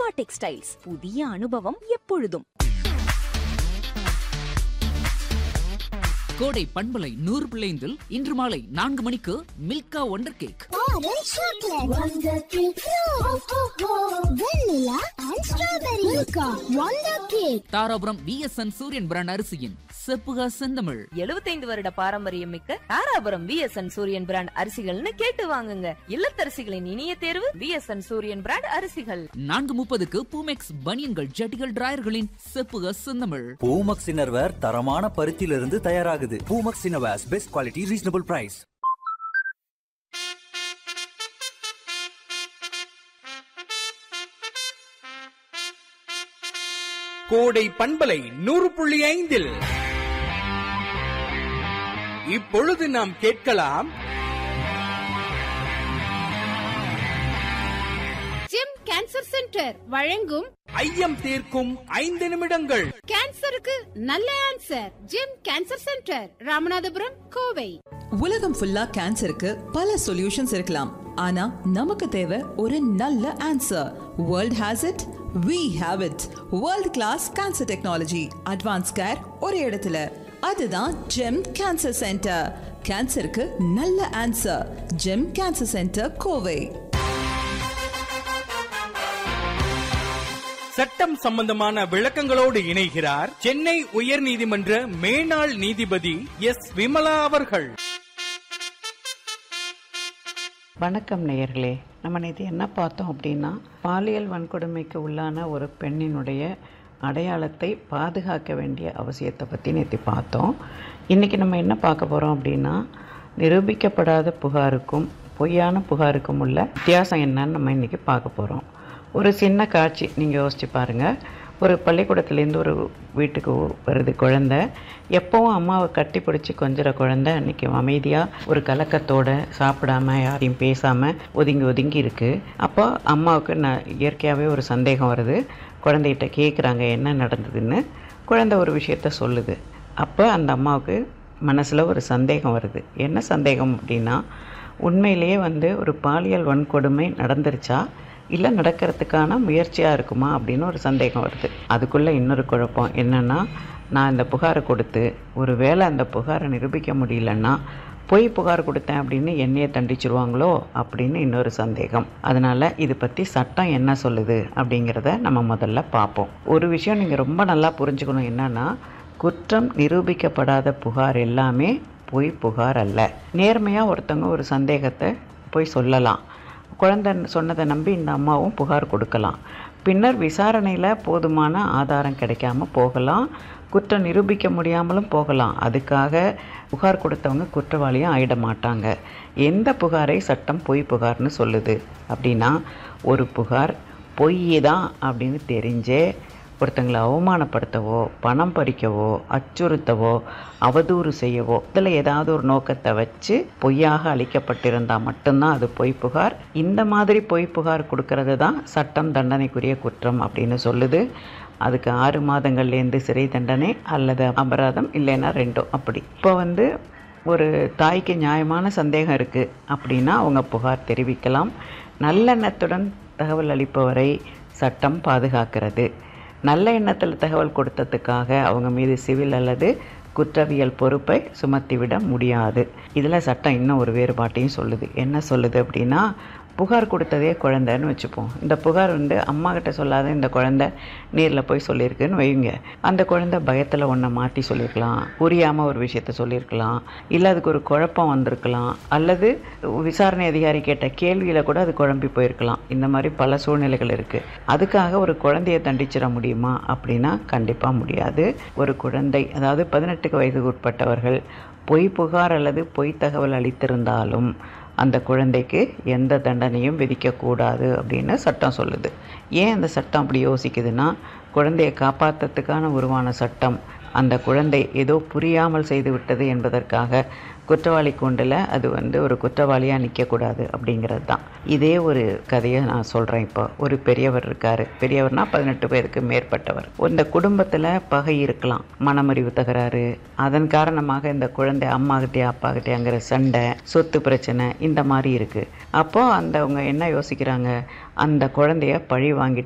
Siva textiles புதிய அனுபவம் எப்பொழுதும் கோடை பண்பலை நூறு பிள்ளைந்தில் இன்று மாலை நான்கு மணிக்கு Milka Wonder Cake Orange chocolate, Wonder Cake, Flow, Vanilla and Strawberry, Milka, Wonder Cake. Dharapuram V S N Suriyan brand அரிசியின் செப்புகா செந்தமிழ் எழுபத்தைந்து வருட பாரம்பரியம் மிக்க தாராபுரம் பிஎஸ்என் சூரியன் பிராண்ட் அரிசிகள்னு கேட்டு வாங்குங்க இல்லத்தரசிகளின் இனிய தேர்வு பிஎஸ்என் சூரியன் பிராண்ட் அரிசிகள் நான்கு முப்பதுக்கு பூமெக்ஸ் பனியன்கள் ஜட்டிகள் டிராயர்களின் செப்புகா செந்தமிழ் பூமக்ஸ் இன்னர்வேர் தரமான பருத்தியிலிருந்து தயாராகுது Poomex innerwears best quality reasonable price கோடை பண்பலை நூறு புள்ளி ஐந்தில் இப்பொழுது நாம் கேட்கலாம் ஜெம் கேன்சர் சென்டர் வழங்கும் ஐயம் தீர்க்கும் ஐந்து நிமிடங்கள் கேன்சருக்கு நல்ல answer Gem cancer centre Ramanathapuram Kovai உலகம் ஃபுல்லா கேன்சருக்கு பல சொல்யூஷன்ஸ் இருக்கலாம் ஆனா நமக்கு தேவை ஒரு நல்ல answer world has it we have it world class cancer technology advance care ஒரு இடத்துல அதுதான் ஜெம் கேன்சர் சென்டர் கேன்சருக்கு நல்ல answer Gem cancer centre Kovai சட்டம் சம்பந்தமான விளக்கங்களோடு இணைகிறார் சென்னை உயர்நீதிமன்ற மேனாள் நீதிபதி எஸ் விமலா அவர்கள் வணக்கம் நேயர்களே நம்ம நேற்று என்ன பார்த்தோம் அப்படின்னா பாலியல் வன்கொடுமைக்கு உள்ளான ஒரு பெண்ணினுடைய அடையாளத்தை பாதுகாக்க வேண்டிய அவசியத்தை பற்றி நேற்று பார்த்தோம் இன்றைக்கி நம்ம என்ன பார்க்க போகிறோம் அப்படின்னா நிரூபிக்கப்படாத புகாருக்கும் பொய்யான புகாருக்கும் உள்ள வித்தியாசம் என்னன்னு நம்ம இன்றைக்கி பார்க்க போகிறோம் ஒரு சின்ன காட்சி நீங்கள் யோசிச்சு பாருங்கள் ஒரு பள்ளிக்கூடத்துலேருந்து ஒரு வீட்டுக்கு வருது குழந்தை எப்போவும் அம்மாவை கட்டி பிடிச்சி கொஞ்சிற குழந்தை அன்றைக்கி அமைதியாக ஒரு கலக்கத்தோட சாப்பிடாம யாரையும் பேசாமல் ஒதுங்கி ஒதுங்கி இருக்குது அப்போ அம்மாவுக்கு ந இயற்கையாகவே ஒரு சந்தேகம் வருது குழந்தைகிட்ட கேட்குறாங்க என்ன நடந்ததுன்னு குழந்தை ஒரு விஷயத்த சொல்லுது அப்போ அந்த அம்மாவுக்கு மனசில் ஒரு சந்தேகம் வருது என்ன சந்தேகம் அப்படின்னா உண்மையிலேயே வந்து ஒரு பாலியல் வன்கொடுமை நடந்துருச்சா இல்லை நடக்கிறதுக்கான முயற்சியாக இருக்குமா அப்படின்னு ஒரு சந்தேகம் வருது அதுக்குள்ளே இன்னொரு குழப்பம் என்னென்னா நான் இந்த புகாரை கொடுத்து ஒரு வேளை அந்த புகாரை நிரூபிக்க முடியலன்னா பொய் புகார் கொடுத்தேன் அப்படின்னு என்னையே தண்டிச்சிருவாங்களோ அப்படின்னு இன்னொரு சந்தேகம் அதனால் இது பற்றி சட்டம் என்ன சொல்லுது அப்படிங்கிறத நம்ம முதல்ல பார்ப்போம் ஒரு விஷயம் நீங்கள் ரொம்ப நல்லா புரிஞ்சுக்கணும் என்னென்னா குற்றம் நிரூபிக்கப்படாத புகார் எல்லாமே பொய் புகார் அல்ல நேர்மையாக ஒருத்தவங்க ஒரு சந்தேகத்தை போய் சொல்லலாம் குழந்தை சொன்னதை நம்பி இந்த அம்மாவும் புகார் கொடுக்கலாம் பின்னர் விசாரணையில் போதுமான ஆதாரம் கிடைக்காம போகலாம் குற்றம் நிரூபிக்க முடியாமலும் போகலாம் அதுக்காக புகார் கொடுத்தவங்க குற்றவாளியும் ஆயிட மாட்டாங்க எந்த புகாரை சட்டம் பொய் புகார்னு சொல்லுது அப்படின்னா ஒரு புகார் பொய் தான் அப்படின்னு தெரிஞ்சே ஒருத்தங்களை அவமானப்படுத்தவோ பணம் பறிக்கவோ அச்சுறுத்தவோ அவதூறு செய்யவோ இதில் ஏதாவது ஒரு நோக்கத்தை வச்சு பொய்யாக அளிக்கப்பட்டிருந்தால் மட்டும்தான் அது பொய் புகார் இந்த மாதிரி பொய் புகார் கொடுக்கறது தான் சட்டம் தண்டனைக்குரிய குற்றம் அப்படின்னு சொல்லுது அதுக்கு ஆறு மாதங்கள்லேருந்து சிறை தண்டனை அல்லது அபராதம் இல்லைன்னா ரெண்டும் அப்படி இப்போ வந்து ஒரு தாய்க்கு நியாயமான சந்தேகம் இருக்குது அப்படின்னா அவங்க புகார் தெரிவிக்கலாம் நல்லெண்ணத்துடன் தகவல் அளிப்பவரை சட்டம் பாதுகாக்கிறது நல்ல எண்ணத்தில் தகவல் கொடுத்ததுக்காக அவங்க மீது சிவில் அல்லது குற்றவியல் பொறுப்பை சுமத்திவிட முடியாது இதில் சட்டம் இன்னும் ஒரு வேறுபாட்டையும் சொல்லுது என்ன சொல்லுது அப்படின்னா புகார் கொடுத்ததே குழந்தைன்னு வச்சுப்போம் இந்த புகார் வந்து அம்மா கிட்ட சொல்லாத இந்த குழந்தை நேரில் போய் சொல்லியிருக்குன்னு வைங்க அந்த குழந்தை பயத்தில் ஒன்றை மாற்றி சொல்லியிருக்கலாம் புரியாமல் ஒரு விஷயத்த சொல்லியிருக்கலாம் இல்லை அதுக்கு ஒரு குழப்பம் வந்திருக்கலாம் அல்லது விசாரணை அதிகாரி கேட்ட கேள்வியில் கூட அது குழம்பி போயிருக்கலாம் இந்த மாதிரி பல சூழ்நிலைகள் இருக்குது அதுக்காக ஒரு குழந்தையை தண்டிச்சிட முடியுமா அப்படின்னா கண்டிப்பாக முடியாது ஒரு குழந்தை அதாவது பதினெட்டுக்கு வயதுக்கு உட்பட்டவர்கள் பொய் புகார் அல்லது பொய் தகவல் அளித்திருந்தாலும் அந்த குழந்தைக்கு எந்த தண்டனையும் விதிக்கக்கூடாது அப்படின்னு சட்டம் சொல்லுது ஏன் அந்த சட்டம் அப்படி யோசிக்குதுன்னா குழந்தையை காப்பாற்றுறதுக்கான உருவான சட்டம் அந்த குழந்தை ஏதோ புரியாமல் செய்து விட்டது என்பதற்காக குற்றவாளி கூண்டில் அது வந்து ஒரு குற்றவாளியாக நிற்கக்கூடாது அப்படிங்கிறது தான் இதே ஒரு கதையை நான் சொல்கிறேன் இப்போ ஒரு பெரியவர் இருக்கார் பெரியவர்னா பதினெட்டு பேருக்கு மேற்பட்டவர் இந்த குடும்பத்தில் பகை இருக்கலாம் மனமறிவு தகராறு அதன் காரணமாக இந்த குழந்தை அம்மாகிட்டே அப்பாகிட்டேங்கிற சண்டை சொத்து பிரச்சனை இந்த மாதிரி இருக்குது அப்போது அந்த அவங்க என்ன யோசிக்கிறாங்க அந்த குழந்தைய பழி வாங்கிட்டு